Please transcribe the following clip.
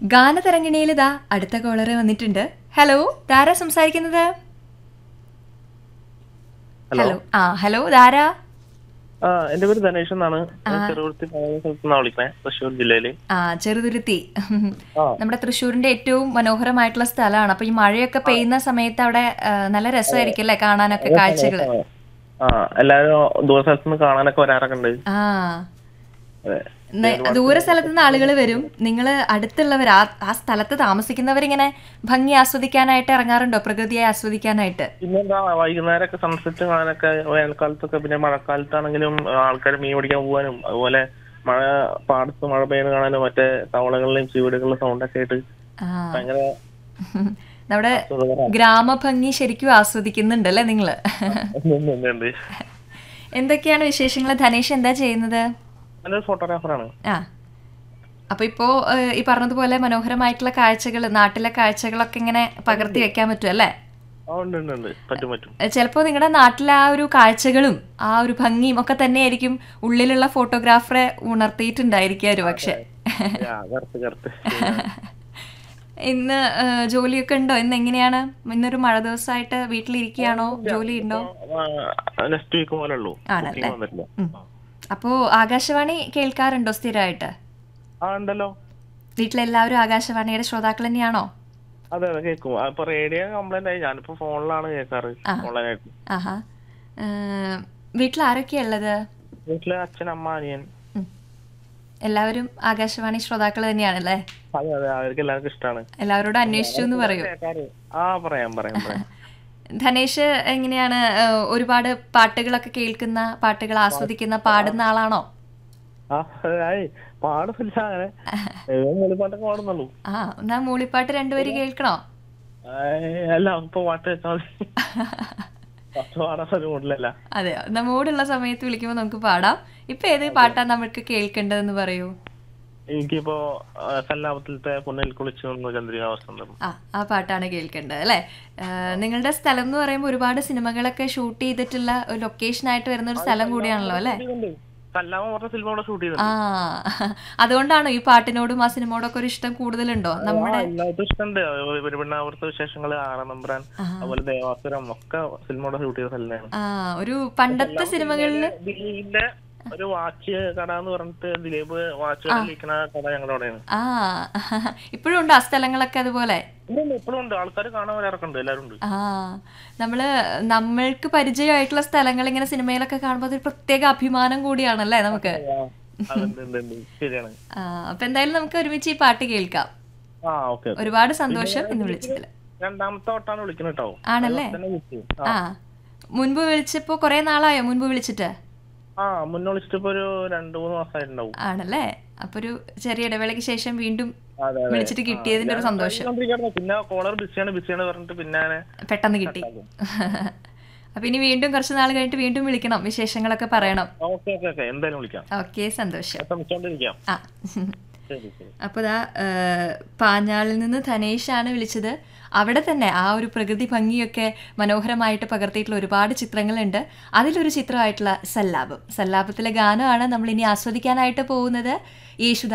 ഗാനതരംഗിണിയിൽ ഇതാ അടുത്ത കോളർ വന്നിട്ടുണ്ട് ഹലോ ധാരാ സംസാരിക്കുന്നത് ഹലോ ആ ഹലോ ധാരാ ആ എന്റെ പേര് ധനേഷ് എന്നാണ് ഞാൻ ചെറുകുളത്തി പഴയ സ്ഥലത്ത് നിന്നാണ് വിളിക്കണേ തൃശ്ശൂർ ജില്ലയില് ആ ചെറുതുരുത്തി ആ നമ്മുടെ തൃശ്ശൂരിന്റെ ഏറ്റവും മനോഹരമായിട്ടുള്ള സ്ഥലമാണ് അപ്പൊ ഈ മഴയൊക്കെ പെയ്യുന്ന സമയത്ത് അവിടെ ആ, നല്ല രസമായിരിക്കും അല്ലേ കാണാനൊക്കെ കാഴ്ചകള് ആ എല്ലാരും ദൂര സ്ഥലത്ത് നിന്ന് കാണാനൊക്കെ വരാറൊക്കെ ഉണ്ട് ആ അതെ ന- ദൂര സ്ഥലത്തു നിന്ന് ആളുകൾ വരും നിങ്ങൾ അടുത്തുള്ളവർ ആ ആ സ്ഥലത്ത് താമസിക്കുന്നവരിങ്ങനെ ഭംഗി ആസ്വദിക്കാനായിട്ട് ഇറങ്ങാറുണ്ടോ പ്രകൃതിയെ ആസ്വദിക്കാനായിട്ട് പിന്നെന്താ വൈകുന്നേരമൊക്കെ സൺസെറ്റ് കാണാനൊക്കെ വേനൽക്കാലത്തൊക്കെ പിന്നെ മഴക്കാലത്താണെങ്കിലും ആൾക്കാർ മീൻ പിടിക്കാൻ പോകാനും അതുപോലെ മഴ പാടത്ത് മഴ പെയ്യുന്ന കാണാനും മറ്റേ തവളകളിലെയും ചീവീടുകളിലെ സൗണ്ടൊക്കെ ആയിട്ട് ആ ഭയങ്കര നമ്മുടെ സുഖകരമാണ്. ഗ്രാമഭംഗി ശരിക്കും ആസ്വദിക്കുന്നുണ്ടല്ലേ നിങ്ങള് ഉണ്ട്, ഉണ്ട്, ഉണ്ട്. എന്തൊക്കെയാണ് വിശേഷങ്ങൾ ധനേഷ് എന്താ ചെയ്യുന്നത് ഞാനൊരു ഫോട്ടോഗ്രാഫറാണ് ആ അപ്പൊ ഇപ്പോ ഏഹ്, ഈ പറഞ്ഞതുപോലെ മനോഹരമായിട്ടുള്ള കാഴ്ചകൾ നാട്ടിലെ കാഴ്ചകളൊക്കെ ഇങ്ങനെ പകർത്തി വെക്കാൻ പറ്റും അല്ലേ ആ ഉണ്ട് ഉണ്ട് ഉണ്ട് പറ്റും പറ്റും ചിലപ്പോൾ നിങ്ങളുടെ നാട്ടിലെ ആ ഒരു കാഴ്ചകളും ആ ഒരു ഭംഗിയും ഒക്കെ തന്നെയായിരിക്കും ഉള്ളിലുള്ള ഫോട്ടോഗ്രാഫറെ ഉണർത്തിയിട്ടുണ്ടായിരിക്കും ഒരു പക്ഷെ ആ, കറുത്ത് കറുത്ത് ഇന്ന് ഏഹ്, ജോലിയൊക്കെ ഉണ്ടോ ഇന്ന് എങ്ങനെയാണ് ഇന്നൊരു മഴ ദിവസമായിട്ട് വീട്ടിലിരിക്കുകയാണോ ജോലി ഉണ്ടോ നെക്സ്റ്റ് വീക്ക് പോലെ ഉള്ളൂ ആണല്ലേ? ബുക്കിംഗ് വന്നിട്ടില്ല ഉം. അപ്പോ ആകാശവാണി കേൾക്കാറുണ്ടോ സ്ഥിരമായിട്ട് ആ ഉണ്ടല്ലോ വീട്ടിലെല്ലാവരും ആകാശവാണിയുടെ ശ്രോതാക്കൾ തന്നെയാണോ അതെ അതെ കേൾക്കും ആ, ഇപ്പൊ റേഡിയോ കംപ്ലൈന്റ് ആയി ഞാനിപ്പോ ഫോണിലാണ് കേൾക്കാറ് ഓൺലൈനായിട്ട് ആഹാ ഏഹ്, വീട്ടിൽ ആരൊക്കെയാ ഉള്ളത് വീട്ടില് അച്ഛൻ അമ്മ അനിയൻ ഉം. എല്ലാവരും ആകാശവാണി ശ്രോതാക്കൾ തന്നെയാണല്ലേ അതെ അതെ അവർക്ക് എല്ലാവർക്കും ഇഷ്ടമാണ് എല്ലാവരോടും അന്വേഷിച്ചു എന്ന് പറയൂ കേൾക്കാറ് ആ പറയാം പറയാം പറയാം ധനേഷ് എങ്ങനെയാണ് ഏഹ്, ഒരുപാട് പാട്ടുകളൊക്കെ കേൾക്കുന്ന പാട്ടുകൾ ആസ്വദിക്കുന്ന പാടുന്ന ആളാണോ ആ ആയി പാടുന്നില്ല അങ്ങനെ ഏതോ മൂളിപ്പാട്ടൊക്കെ പാടുന്നുള്ളൂ ആ എന്നാ മൂളിപ്പാട്ട് രണ്ടുപേര് കേൾക്കണോ ആയ്, അല്ല ഇപ്പൊ പാട്ട് വെച്ചാൽ മതി പാട്ട് പാടാൻ ഒരു മൂഡിലല്ല അതെ എന്നാ മൂടുള്ള സമയത്ത് വിളിക്കുമ്പോൾ നമുക്ക് പാടാം ഇപ്പൊ ഏത് പാട്ടാ നമുക്ക് കേൾക്കേണ്ടതെന്ന് പറയൂ എനിക്കിപ്പോ ആ, കല്ലാപത്തിലത്തെ പൊന്നിൽ കുളിച്ചു നിന്ന് ചന്ദ്രിക വസന്തം ആ ആ പാട്ടാണ് കേൾക്കേണ്ടത് അല്ലേ ഏഹ്, നിങ്ങളുടെ സ്ഥലം എന്ന് പറയുമ്പോൾ ഒരുപാട് സിനിമകളൊക്കെ ഷൂട്ട് ചെയ്തിട്ടുള്ള ഒരു ലൊക്കേഷൻ ആയിട്ട് വരുന്ന ഒരു സ്ഥലം കൂടിയാണല്ലോ അല്ലേ കല്ലാമ പറഞ്ഞ സിനിമ അവിടെ ഷൂട്ട് ചെയ്തു ആ അതുകൊണ്ടാണോ ഈ പാട്ടിനോടും ആ സിനിമയോടൊക്കെ ഒരു ഇഷ്ടം കൂടുതലുണ്ടോ നമ്മുടെ എല്ലാവർക്കും ഇഷ്ടമുണ്ട് ഒരു പെണ്ണാവൃത്ത വിശേഷങ്ങള് ആറനമ്പ്രാൻ അതുപോലെ ദേവാസുരം ഒക്കെ സിനിമയുടെ ഷൂട്ട് ചെയ്ത സ്ഥലമാണ് ആ ഒരു പണ്ടത്തെ സിനിമകളില് ദിലീപിന്റെ ഒരു വാച്ച് കട എന്ന് പറഞ്ഞിട്ട് ദിലീപ് വാച്ച് കട വിൽക്കുന്ന കട ഞങ്ങളുടെ അവിടെയാണ് ആ ഇപ്പോഴും ഉണ്ട് ആ സ്ഥലങ്ങളൊക്കെ അതുപോലെ ഇപ്പോഴും ഉണ്ട് ആൾക്കാർ കാണാൻ വരാറൊക്കെ ഉണ്ട് എല്ലാവരും ഉണ്ട് ആ നമ്മള് നമ്മൾക്ക് പരിചയമായിട്ടുള്ള സ്ഥലങ്ങൾ ഇങ്ങനെ സിനിമയിലൊക്കെ കാണുമ്പോൾ അതൊരു പ്രത്യേക അഭിമാനം കൂടിയാണല്ലേ നമുക്ക് ആ, അതുണ്ട്, ഉണ്ട്, ഉണ്ട്. ശരിയാണ് ആ അപ്പൊ എന്തായാലും നമുക്ക് ഒരുമിച്ച് ഈ പാട്ട് കേൾക്കാം ആ ഓക്കെ ഒരുപാട് സന്തോഷം ഇന്ന് വിളിച്ചതില് രണ്ടാമത്തെ വട്ടാണ് വിളിക്കുന്നത് കേട്ടോ ആണല്ലേ തന്നെ വിളിച്ചു ആ മുൻപ് വിളിച്ചപ്പോ കുറെ നാളായോ മുൻപ് വിളിച്ചിട്ട് ആ മുന്നേ വിളിച്ചിട്ട് ഇപ്പൊ ഒരു രണ്ടു മൂന്ന് മാസമായിട്ടുണ്ടാവും ആണല്ലേ അപ്പൊ ഒരു ചെറിയ ഇടവേളയ്ക്ക് ശേഷം വീണ്ടും അതെ അതെ വിളിച്ചിട്ട് കിട്ടിയതിന്റെ ഒരു സന്തോഷം കണ്ടോണ്ടിരിക്കുകയായിരുന്നു. പിന്നെ കോളർ ബിസിയാണ് ബിസിയാണ് പറഞ്ഞിട്ട് പിന്നെ ഞാന് പെട്ടെന്ന് കിട്ടി അപ്പൊ ഇനി വീണ്ടും കുറച്ച് നാൾ കഴിഞ്ഞിട്ട് വീണ്ടും വിളിക്കണം വിശേഷങ്ങളൊക്കെ പറയണം ഓക്കെ ഓക്കെ ഓക്കെ എന്തായാലും വിളിക്കാം ഓക്കെ സന്തോഷം ശ്രമിച്ചോണ്ടിരിക്കാം ആ ശരി ശരി അപ്പോൾ ദാ ഏഹ്, പാഞ്ഞാളിൽ നിന്ന് ധനേഷാണ് വിളിച്ചത് അവിടെ തന്നെ ആ ഒരു പ്രകൃതി ഭംഗിയൊക്കെ മനോഹരമായിട്ട് പകർത്തിയിട്ടുള്ള ഒരുപാട് ചിത്രങ്ങളുണ്ട് അതിലൊരു ചിത്രമായിട്ടുള്ള സല്ലാപം സല്ലാപത്തിലെ ഗാനമാണ് നമ്മൾ ഇനി ആസ്വദിക്കാനായിട്ട് പോകുന്നത് യേശുദാസ്